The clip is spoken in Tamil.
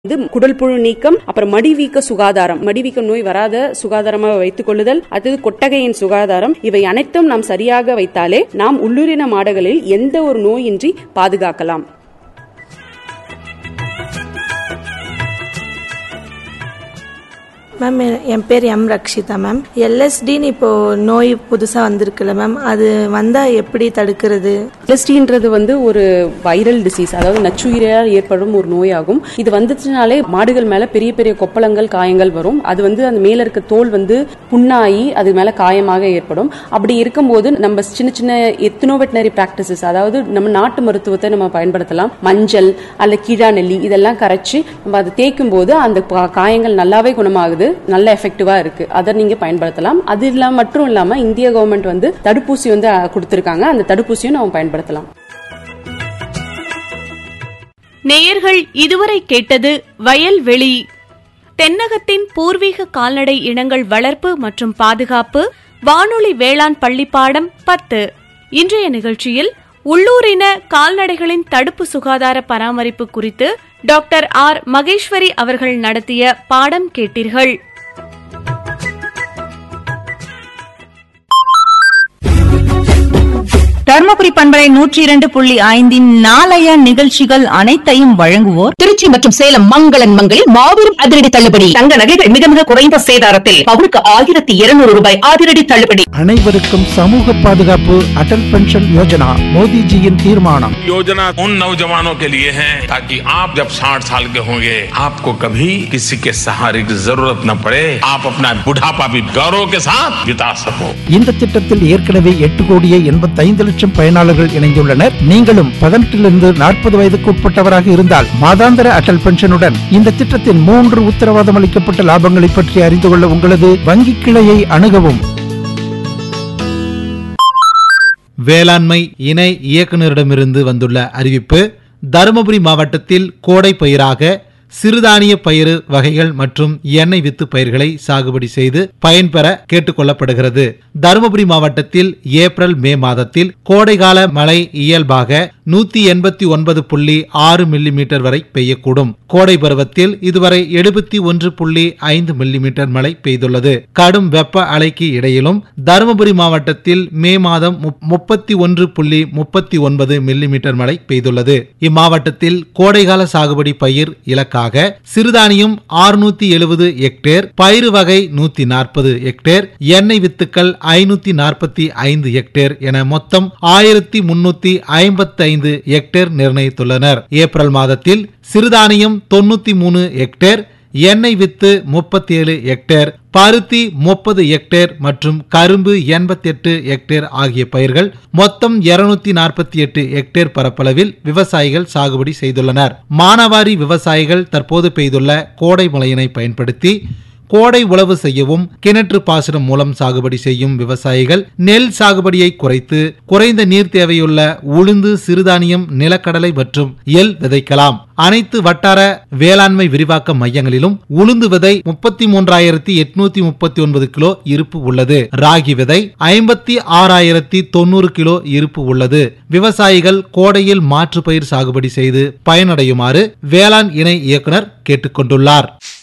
வந்து குடல் புழு நீக்கம் அப்புறம் மடிவீக்க சுகாதாரம் மடிவீக்க நோய் வராத சுகாதாரமாக வைத்துக் கொள்ளுதல் அடுத்தது கொட்டகையின் சுகாதாரம் இவை அனைத்தும் நாம் சரியாக வைத்தாலே நாம் உள்ளுரின மாடுகளில் எந்த ஒரு நோயின்றி பாதுகாக்கலாம் மேம் என் பேர் எம் ரக்ஷிதா மேம் எல்எஸ்டின்னு இப்போ நோய் புதுசாக வந்திருக்குல்ல மேம் அது வந்தால் எப்படி தடுக்கிறது எல்எஸ்டின்றது வந்து ஒரு வைரல் டிசீஸ் அதாவது நச்சுயிரியால் ஏற்படும் ஒரு நோயாகும் இது வந்துச்சுனாலே மாடுகள் மேல பெரிய பெரிய கொப்பளங்கள் காயங்கள் வரும் அது வந்து அந்த மேல இருக்க தோல் வந்து புண்ணாகி அது மேல காயமாக ஏற்படும் அப்படி இருக்கும்போது நம்ம சின்ன சின்ன எத்தனோ வெட்டினரி பிராக்டிசஸ் அதாவது நம்ம நாட்டு மருத்துவத்தை நம்ம பயன்படுத்தலாம் மஞ்சள் அல்ல கீழா நெல்லி இதெல்லாம் கரைச்சு நம்ம அதை தேய்க்கும் போது அந்த பா- காயங்கள் நல்லாவே குணமாகுது நல்ல எஃபெக்டிவா இருக்கு அதை நீங்க பயன்படுத்தலாம் அது இல்லாம மட்டும் இல்லாம இந்திய கவர்மெண்ட் வந்து தடுப்பூசி வந்து அஹ், கொடுத்திருக்காங்க அந்த தடுப்பூசியும் நம்ம பயன்படுத்தலாம் நேயர்கள் இதுவரை கேட்டது வயல்வெளி தென்னகத்தின் பூர்வீக கால்நடை இனங்கள் வளர்ப்பு மற்றும் பாதுகாப்பு வானொலி வேளாண் பள்ளிப்பாடம் பத்து இன்றைய நிகழ்ச்சியில் உள்ளூரின கால்நடைகளின் தடுப்பு சுகாதார பராமரிப்பு குறித்து டாக்டர் ஆர் மகேஸ்வரி அவர்கள் நடத்திய பாடம் கேட்டீர்கள் தர்மபுரி பண்பலை நூற்றி இரண்டு புள்ளி ஐந்தின் நாளைய நிகழ்ச்சிகள் அனைத்தையும் வழங்குவோர் திருச்சி மற்றும் சேலம் மங்களன் மங்களில் மாபெரும் அதிரடி தள்ளுபடி தங்க நகைகள் மிக மிக குறைந்த சேதாரத்தில் பவுனுக்கு ஆயிரத்தி இருநூறு ரூபாய் அதிரடி தள்ளுபடி அனைவருக்கும் சமூக பாதுகாப்பு அடல் பென்ஷன் யோஜனா மோடிஜியின் தீர்மானம் योजना उन नौजवानों के लिए है ताकि आप जब 60 साल के होंगे आपको कभी किसी के सहारे की जरूरत न पड़े आप अपना बुढ़ापा भी गौरव के साथ बिता सको இந்த திட்டத்தில் ஏற்கனவே எட்டு கோடியே எண்பத்தைந்து லட்சம் பயனாளர்கள் இணைந்துள்ளனர் நீங்களும் பதினெட்டிலிருந்து நாற்பது வயதுக்கு உட்பட்டவராக இருந்தால் மாதாந்திர அடல் பென்ஷனுடன் இந்த திட்டத்தின் மூன்று உத்தரவாதம் அளிக்கப்பட்ட லாபங்களை பற்றி அறிந்து கொள்ள உங்களது வங்கி கிளையை அணுகவும் வேளாண்மை இணை இயக்குநரிடமிருந்து வந்துள்ள அறிவிப்பு தருமபுரி மாவட்டத்தில் கோடை பயிராக சிறுதானிய பயிறு வகைகள் மற்றும் எண்ணெய் வித்து பயிர்களை சாகுபடி செய்து பயன்பெற கேட்டுக்கொள்ளப்படுகிறது தருமபுரி மாவட்டத்தில் ஏப்ரல் மே மாதத்தில் கோடைகால மழை இயல்பாக நூத்தி எண்பத்தி ஒன்பது புள்ளி ஆறு மில்லிமீட்டர் வரை பெய்யக்கூடும் கோடை பருவத்தில் இதுவரை எழுபத்தி ஒன்று புள்ளி ஐந்து மில்லிமீட்டர் மழை பெய்துள்ளது கடும் வெப்ப அலைக்கு இடையிலும் தருமபுரி மாவட்டத்தில் மே மாதம் முப்- முப்பத்தி ஒன்று புள்ளி முப்பத்தி ஒன்பது மில்லிமீட்டர் மழை பெய்துள்ளது இம்மாவட்டத்தில் கோடைகால சாகுபடி பயிர் இலக்காக சிறுதானியம் ஆறுநூத்தி எழுபது ஹெக்டேர் பயிறு வகை நூத்தி நாற்பது ஹெக்டேர் எண்ணெய் வித்துக்கள் ஐநூத்தி நாற்பத்தி ஐந்து ஹெக்டேர் என மொத்தம் ஆயிரத்தி முன்னூத்தி ஐம்பத்தி ஐந்து ஹெக்டேர் நிர்ணயித்துள்ளனர் ஏப்ரல் மாதத்தில் சிறுதானியம் தொண்ணூத்தி மூணு ஹெக்டேர் எண்ணெய் வித்து முப்பத்தி ஏழு ஹெக்டேர் பருத்தி முப்பது ஹெக்டேர் மற்றும் கரும்பு எண்பத்தி எட்டு ஹெக்டேர் ஆகிய பயிர்கள் மொத்தம் இருநூத்தி நாற்பத்தி எட்டு ஹெக்டேர் பரப்பளவில் விவசாயிகள் சாகுபடி செய்துள்ளனர் மானாவாரி விவசாயிகள் தற்போது பெய்துள்ள கோடை மழையினை பயன்படுத்தி கோடை உழவு செய்யவும் கிணற்று பாசனம் மூலம் சாகுபடி செய்யும் விவசாயிகள் நெல் சாகுபடியை குறைத்து குறைந்த நீர் தேவையுள்ள உளுந்து சிறுதானியம் நிலக்கடலை மற்றும் எள் விதைக்கலாம் அனைத்து வட்டார வேளாண்மை விரிவாக்க மையங்களிலும் உளுந்து விதை முப்பத்தி மூன்றாயிரத்தி எட்நூத்தி முப்பத்தி ஒன்பது கிலோ இருப்பு உள்ளது ராகி விதை ஐம்பத்தி ஆறாயிரத்தி தொண்ணூறு கிலோ இருப்பு உள்ளது விவசாயிகள் கோடையில் மாற்று பயிர் சாகுபடி செய்து பயனடையுமாறு வேளாண் இணை இயக்குனர் கேட்டுக்கொண்டுள்ளார்